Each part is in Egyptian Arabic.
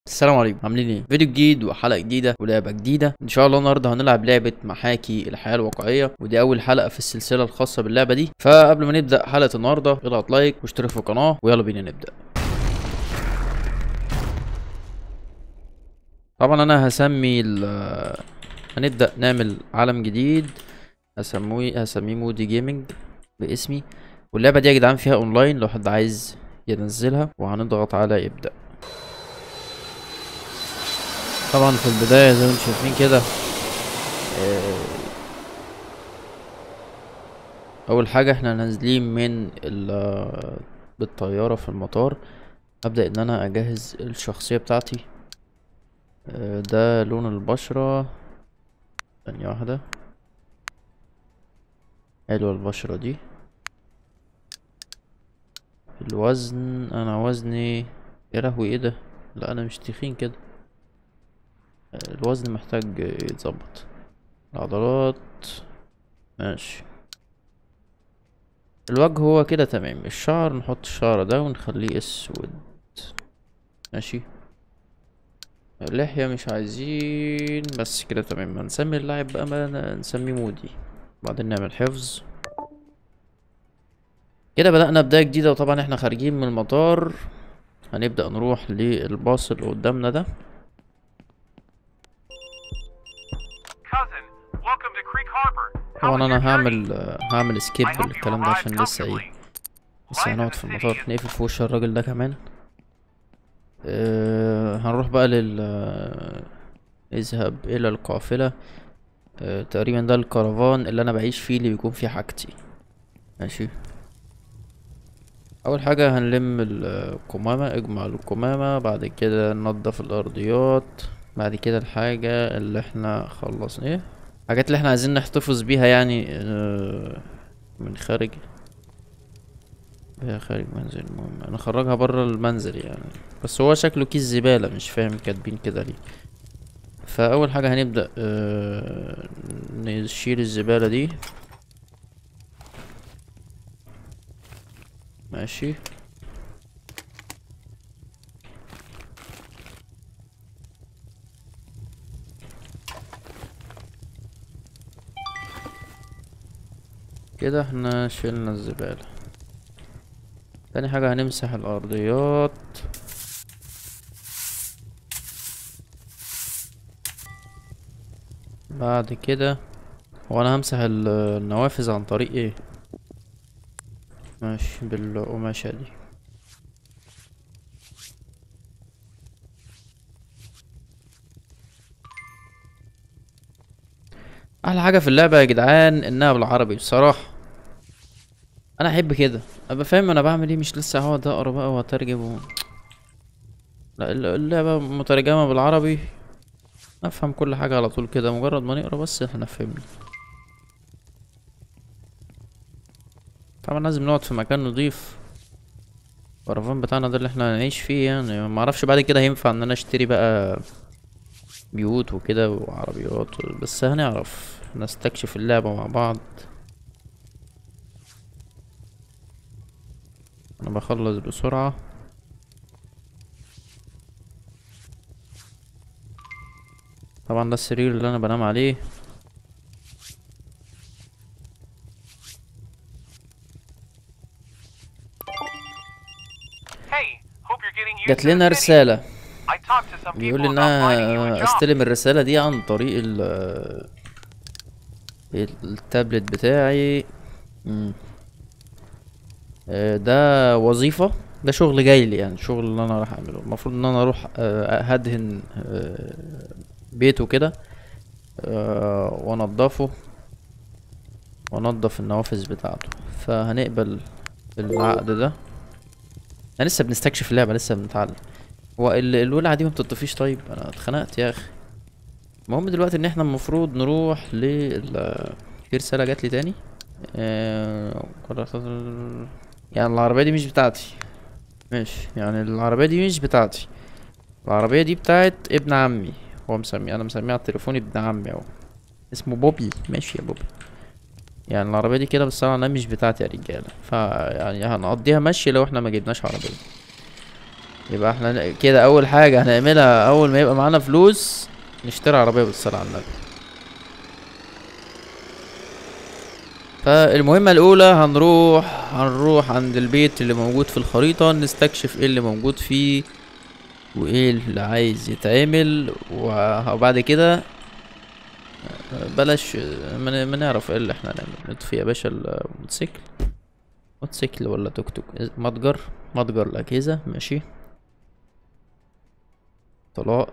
السلام عليكم عاملين ايه فيديو جديد وحلقه جديده ولعبه جديده ان شاء الله النهارده هنلعب لعبه محاكي الحياه الواقعيه ودي اول حلقه في السلسله الخاصه باللعبه دي فقبل ما نبدا حلقه النهارده اضغط لايك واشترك في القناه ويلا بينا نبدا طبعا انا هسمي ال هنبدا نعمل عالم جديد هسميه هسميه مودي جيمنج باسمي واللعبه دي يا جدعان فيها اونلاين لو حد عايز ينزلها وهنضغط على يبدا طبعا في البداية زي ما انتم شايفين كده آه، أول حاجة احنا نازلين من ال- بالطيارة في المطار أبدأ إن أنا أجهز الشخصية بتاعتي آه، ده لون البشرة ثانية واحدة حلوة البشرة دي الوزن أنا وزني يا لهوي ايه ده لا أنا مش تخين كده الوزن محتاج يتظبط العضلات ماشي الوجه هو كده تمام الشعر نحط الشعر ده ونخليه اسود ماشي اللحية مش عايزين بس كده تمام هنسمي اللاعب بقى ما نسميه مودي بعدين نعمل حفظ كده بدأنا بداية جديدة وطبعا احنا خارجين من المطار هنبدأ نروح للباص اللي قدامنا ده Cousin, welcome to Creek Harbor. How طبعا was انا your journey? هعمل هعمل سكيب I hope you للكلام ده arrived عشان لسه ايه comfortably. لسه Life هنقعد in في the المطار city is- نقفل في وش الراجل ده كمان أه هنروح بقى لل آه، اذهب الى القافلة أه تقريبا ده الكرفان اللي انا بعيش فيه اللي بيكون فيه حاجتي ماشي اول حاجة هنلم القمامة اجمع القمامة بعد كده ننضف الارضيات بعد كده الحاجة اللي احنا خلصنا ايه الحاجات اللي احنا عايزين نحتفظ بيها يعني أه من خارج هي خارج منزل المهم نخرجها بره المنزل يعني بس هو شكله كيس زبالة مش فاهم كاتبين كده ليه فأول حاجة هنبدأ آه نشيل الزبالة دي ماشي كده احنا شيلنا الزبالة تاني حاجة هنمسح الأرضيات بعد كده هو أنا همسح ال- النوافذ عن طريق ايه ماشي بالقماشة دي أحلى حاجة في اللعبة يا جدعان إنها بالعربي بصراحة انا احب كده ابقى فاهم انا بعمل ايه مش لسه هقعد اقرا بقى واترجم و... لا الل- اللعبة مترجمة بالعربي افهم كل حاجة على طول كده مجرد ما نقرا بس احنا فهمنا طبعا لازم نقعد في مكان نضيف الكرفان بتاعنا ده اللي احنا هنعيش فيه يعني ما اعرفش بعد كده هينفع ان انا اشتري بقى بيوت وكده وعربيات بس هنعرف نستكشف اللعبة مع بعض انا بخلص بسرعة طبعا ده السرير اللي انا بنام عليه Hey, hope you're getting used جات to the لنا city. رسالة I talked to some بيقول people ان about finding you a انا job. استلم الرسالة دي عن طريق ال التابلت بتاعي مم. آه، ده وظيفة ده شغل جاي لي يعني شغل اللي انا راح اعمله المفروض ان انا اروح آه، هدهن آه، بيته كده آه، وانضفه وانضف النوافذ بتاعته فهنقبل العقد ده احنا لسه بنستكشف اللعبة لسه بنتعلم هو ال- الولعة دي ما بتطفيش طيب انا اتخنقت يا اخي المهم دلوقتي ان احنا المفروض نروح لل في رسالة جات لي تاني آه، قررت ال- يعني العربية دي مش بتاعتي ماشي يعني العربية دي مش بتاعتي العربية دي بتاعت ابن عمي هو مسمي انا مسميه على التليفون ابن عمي اهو اسمه بوبي ماشي يا بوبي يعني العربية دي كده بس انا مش بتاعتي يا رجالة فيعني هنقضيها مشي لو احنا ما جبناش عربية يبقى احنا ن- كده اول حاجة هنعملها اول ما يبقى معانا فلوس نشتري عربية بالصلاة على النبي فالمهمة الأولى هنروح هنروح عند البيت اللي موجود في الخريطة نستكشف ايه اللي موجود فيه وايه اللي عايز يتعمل وه- وبعد كده آه، بلاش آه، ما ن- ما نعرف ايه اللي احنا هنعمل نطفي يا باشا الموتوسيكل موتوسيكل ولا توك توك متجر متجر الأجهزة ماشي طلاق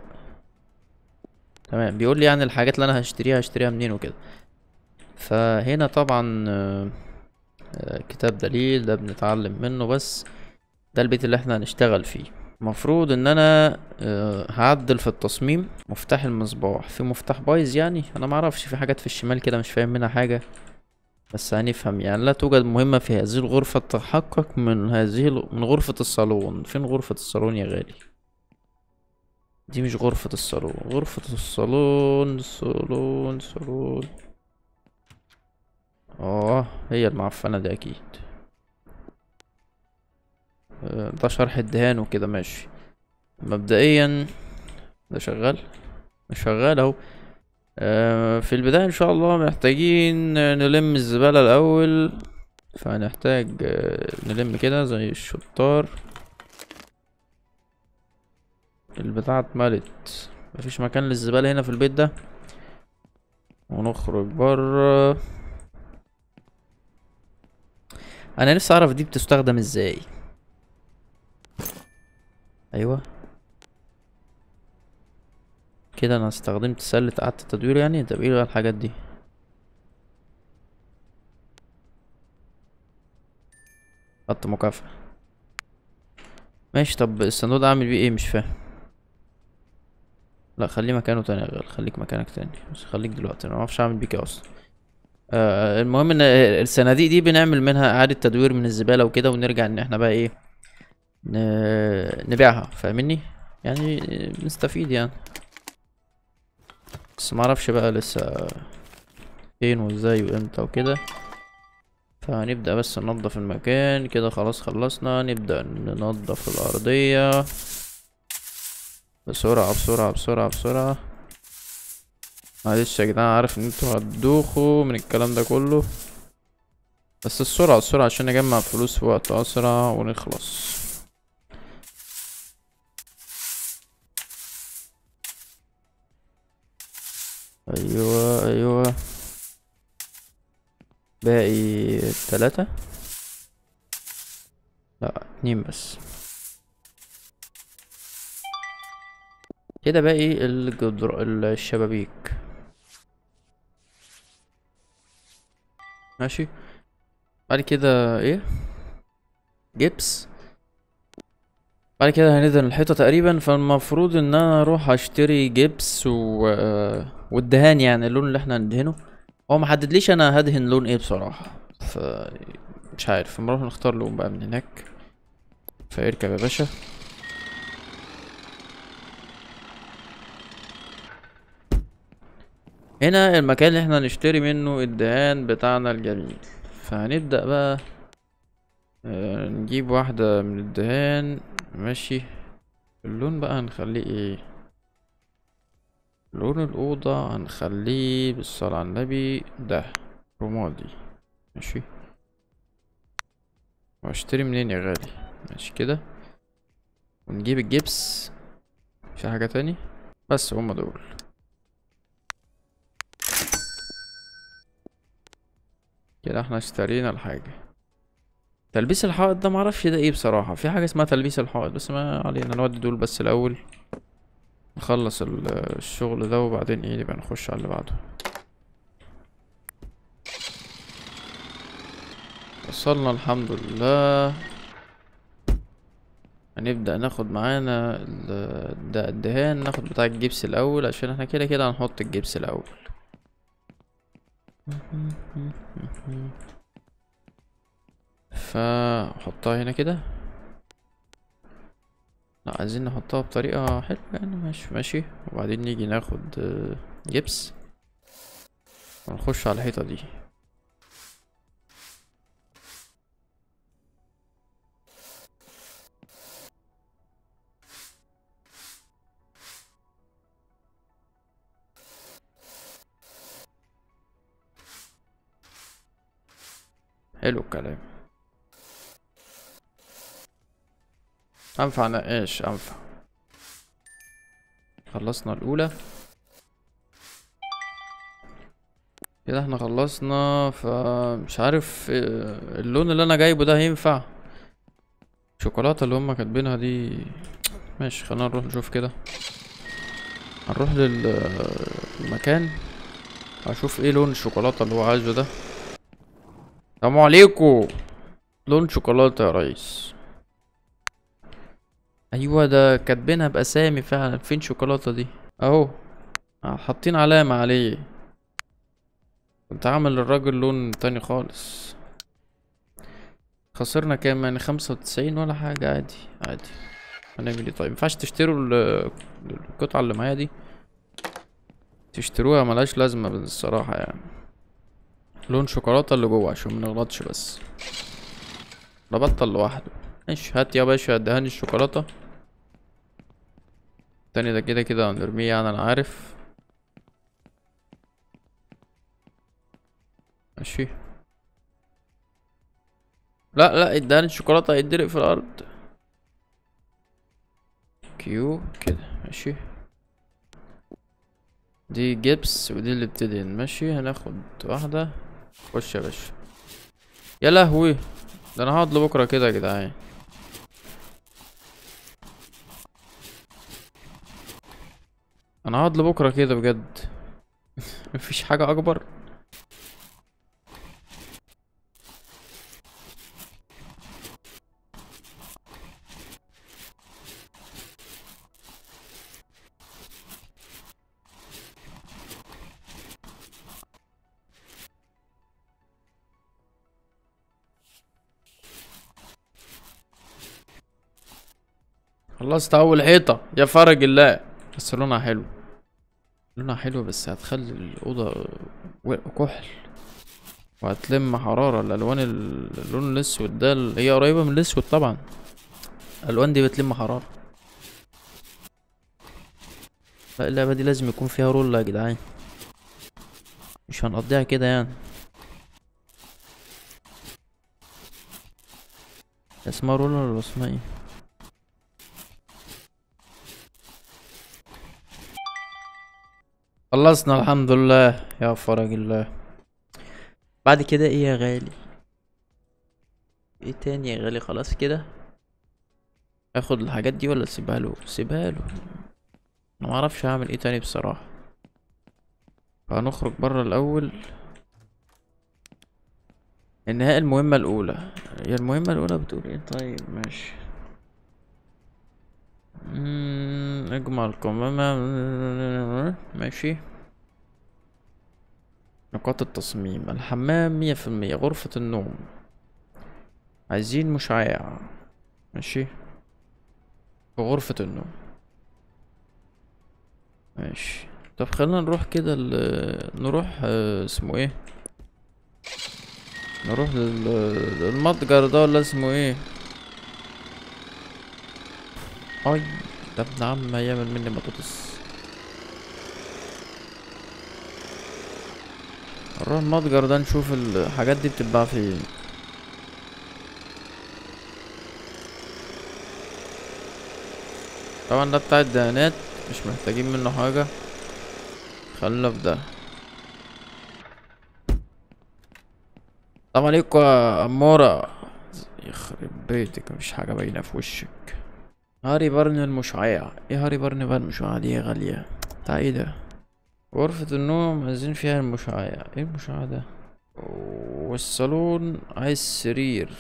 تمام بيقول لي يعني الحاجات اللي انا هشتريها هشتريها منين وكده فهنا طبعا آه، آه، كتاب دليل ده بنتعلم منه بس ده البيت اللي احنا هنشتغل فيه مفروض ان انا آه، هعدل في التصميم مفتاح المصباح في مفتاح بايظ يعني انا معرفش في حاجات في الشمال كده مش فاهم منها حاجة بس هنفهم يعني لا توجد مهمة في هذه الغرفة تحقق من هذه ال- من غرفة الصالون فين غرفة الصالون يا غالي دي مش غرفة الصالون غرفة الصالون صالون صالون اه هي المعفنة دي اكيد آه، ده شرح الدهان وكده ماشي مبدئيا ده شغال مش شغال اهو آه، في البداية ان شاء الله محتاجين نلم الزبالة الاول فهنحتاج آه، نلم كده زي الشطار البتاعة اتملت مفيش مكان للزبالة هنا في البيت ده ونخرج برا انا نفسي اعرف دي بتستخدم ازاي ايوه كده انا استخدمت سلة اعادة التدوير يعني طب ايه بقى الحاجات دي خط مكافأة ماشي طب الصندوق ده اعمل بيه ايه مش فاهم لا خليه مكانه تاني يا غالي خليك مكانك تاني بس خليك دلوقتي انا معرفش اعمل بيك إيه اصلا آه المهم ان الصناديق دي بنعمل منها اعادة تدوير من الزبالة وكده ونرجع ان احنا بقى ايه ن- نبيعها فاهمني يعني نستفيد يعني بس معرفش بقى لسه فين وازاي وامتى وكده فهنبدأ بس ننضف المكان كده خلاص خلصنا نبدأ ننضف الأرضية بسرعة بسرعة بسرعة بسرعة معلش يا جدعان عارف ان انتوا هتدوخوا من الكلام ده كله بس السرعة السرعة عشان نجمع فلوس في وقت أسرع ونخلص أيوة أيوة باقي تلاتة لا اتنين بس كده باقي الجدر الشبابيك ماشي بعد كده ايه جبس بعد كده هندهن الحيطة تقريبا فالمفروض ان انا اروح اشتري جبس و... والدهان يعني اللون اللي احنا هندهنه هو محددليش انا هدهن لون ايه بصراحة ف مش عارف نروح نختار لون بقى من هناك فاركب يا باشا هنا المكان اللي احنا نشتري منه الدهان بتاعنا الجميل فهنبدأ بقى آه، نجيب واحدة من الدهان ماشي اللون بقى هنخليه ايه لون الأوضة هنخليه بالصلاة على النبي ده رمادي ماشي واشتري منين يا غالي ماشي كده ونجيب الجبس في حاجة تاني بس هما دول كده احنا اشترينا الحاجة تلبيس الحائط ده معرفش ده ايه بصراحة في حاجة اسمها تلبيس الحائط بس ما علينا نودي دول بس الأول نخلص ال- الشغل ده وبعدين ايه نبقى نخش على اللي بعده وصلنا الحمد لله هنبدأ ناخد معانا ال- ده الدهان ناخد بتاع الجبس الأول عشان احنا كده كده هنحط الجبس الأول فحطها هنا كده لا عايزين نحطها بطريقة حلوة يعني ماشي ماشي وبعدين نيجي ناخد آه، جبس ونخش على الحيطة دي حلو الكلام انفع نقاش انفع خلصنا الاولى كده احنا خلصنا فمش عارف اه، اللون اللي انا جايبه ده هينفع الشوكولاته اللي هما كاتبينها دي ماشي خلينا نروح نشوف كده هنروح للمكان اشوف ايه لون الشوكولاته اللي هو عايزه ده السلام عليكم لون شوكولاته يا ريس ايوه ده كاتبينها باسامي فعلا فين شوكولاته دي اهو حاطين علامه عليه كنت عامل للراجل لون تاني خالص خسرنا كام يعني خمسة وتسعين ولا حاجة عادي عادي هنعمل ايه طيب مينفعش تشتروا ال- القطعة اللي معايا دي تشتروها ملهاش لازمة الصراحة يعني لون شوكولاتة اللي جوه عشان منغلطش بس ده بطل لوحده ماشي هات يا باشا ادهاني الشوكولاتة التاني ده كده كده هنرميه يعني انا عارف ماشي لا لا اداني الشوكولاتة هيتدلق في الارض كيو كده ماشي دي جبس ودي اللي بتدهن ماشي هناخد واحدة خش يا باشا يا لهوي ده انا هقعد لبكرة كده يا جدعان انا هقعد لبكرة كده بجد مفيش حاجة اكبر خلصت اول حيطة يا فرج الله بس لونها حلو لونها حلو بس هتخلي الأوضة و- كحل وهتلم حرارة الألوان ال- اللون الأسود ده ال- هي قريبة من الأسود طبعا الألوان دي بتلم حرارة لا اللعبة دي لازم يكون فيها رول يا جدعان مش هنقضيها كده يعني اسمها رول ولا اسمها ايه خلصنا الحمد لله يا فرج الله بعد كده ايه يا غالي ايه تاني يا غالي خلاص كده اخد الحاجات دي ولا اسيبها له سيبها له انا معرفش هعمل ايه تاني بصراحة فهنخرج برا الاول انهاء المهمة الاولى هي المهمة الاولى بتقول ايه طيب ماشي مم، اجمع القمامة ماشي نقاط التصميم الحمام مية في المية غرفة النوم عايزين مشعاع ماشي في غرفة النوم ماشي طب خلينا نروح كده ال- نروح آه، اسمه ايه نروح لل- للمتجر ده ولا اسمه ايه اي ده ابن عم يعمل مني بطاطس نروح المتجر ده نشوف الحاجات دي بتتباع فين طبعا ده بتاع الدهانات مش محتاجين منه حاجة خلينا في ده السلام عليكم يا أمورة يخرب بيتك مفيش حاجة باينة في وشك هاري برن المشعاع ايه هاري برن بقى المشعاع دي يا غالية بتاع ايه ده غرفة النوم عايزين فيها المشعاع ايه المشعاع ده والصالون عايز سرير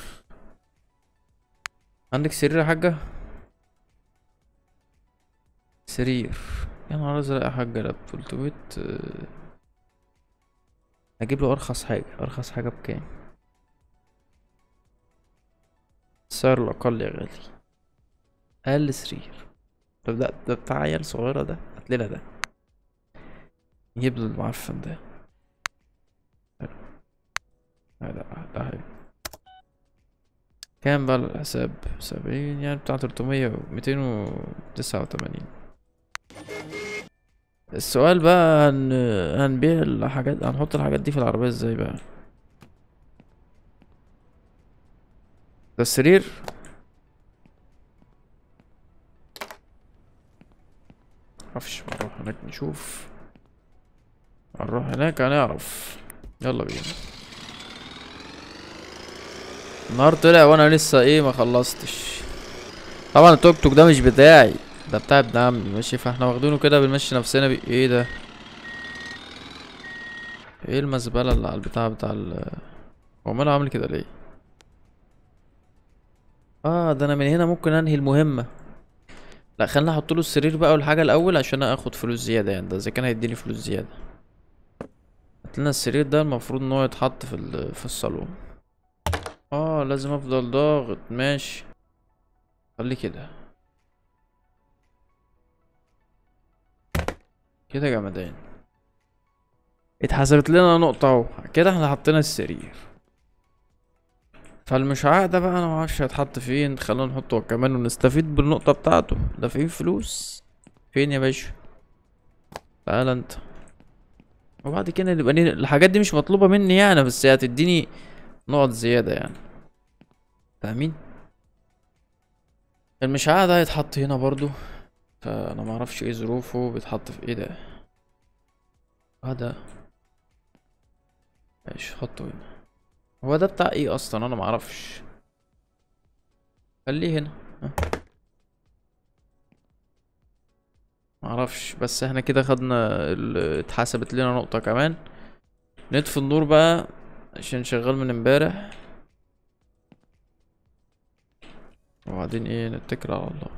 عندك سرير يا حاجة سرير يا نهار ازرق يا حاجة ده بتلتمية اجيب له ارخص حاجة ارخص حاجة بكام السعر الاقل يا غالي اقل سرير طب ده ده بتاع عيال صغيرة ده هاتلنا ده نجيب له المعفن ده حلو لا لا ده حلو كام بقى الحساب سبعين يعني بتاع تلتمية وميتين وتسعة وتمانين السؤال بقى هن... هنبيع الحاجات هنحط الحاجات دي في العربية ازاي بقى ده السرير معرفش نروح هناك نشوف هنروح هناك هنعرف يلا بينا النهار طلع وانا لسه ايه ما خلصتش طبعا التوك توك ده مش بتاعي ده بتاع ابن عمي ماشي فاحنا واخدينه كده بنمشي نفسنا بيه ايه ده ايه المزبله اللي على البتاع بتاع ال هو ماله عامل كده ليه اه ده انا من هنا ممكن انهي المهمه لا خلينا احط له السرير بقى والحاجه الاول عشان اخد فلوس زياده يعني ده اذا كان هيديني فلوس زياده هات لنا السرير ده المفروض ان هو يتحط في ال- في الصالون اه لازم افضل ضاغط ماشي خليه كده كده جمدان اتحسبت لنا نقطة اهو كده احنا حطينا السرير فالمشعاع ده بقى انا معرفش هيتحط فين خلينا نحطه هو كمان ونستفيد بالنقطة بتاعته دافعين فلوس فين يا باشا تعال انت وبعد كده نبقى ن- الحاجات دي مش مطلوبة مني يعني بس هي هتديني نقط زيادة يعني فاهمين المشعاع ده هيتحط هنا برضو فانا معرفش ايه ظروفه بيتحط في ايه ده هذا ماشي حطه هنا هو ده بتاع ايه اصلا انا معرفش خليه هنا ها. معرفش بس احنا كده خدنا ال- اتحسبت لنا نقطة كمان نطفي النور بقى عشان شغال من امبارح وبعدين ايه نتكل على الله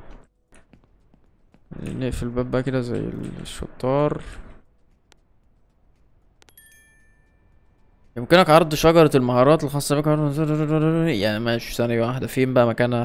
نقفل الباب بقى كده زي الشطار يمكنك عرض شجرة المهارات الخاصة بك يعني ماشي ثانية واحدة فين بقى مكانها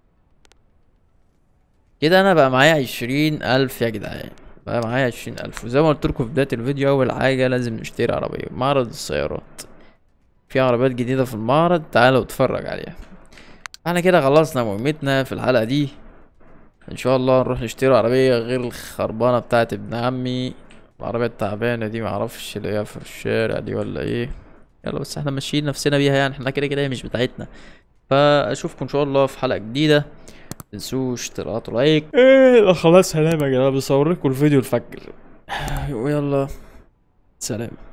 كده انا بقى معايا عشرين الف يا جدعان بقى معايا عشرين الف وزي ما قلت لكم في بداية الفيديو اول حاجة لازم نشتري عربية معرض السيارات في عربيات جديدة في المعرض تعالوا اتفرج عليها احنا كده خلصنا مهمتنا في الحلقة دي ان شاء الله نروح نشتري عربية غير الخربانة بتاعت ابن عمي العربية التعبانة دي معرفش اللي هي في الشارع دي ولا ايه يلا بس احنا ماشيين نفسنا بيها يعني احنا كده كده هي مش بتاعتنا فاشوفكم ان شاء الله في حلقة جديدة تنسوش تضغطوا لايك ايه خلاص هنام يا جدعان بصور لكم الفيديو الفجر ويلا سلام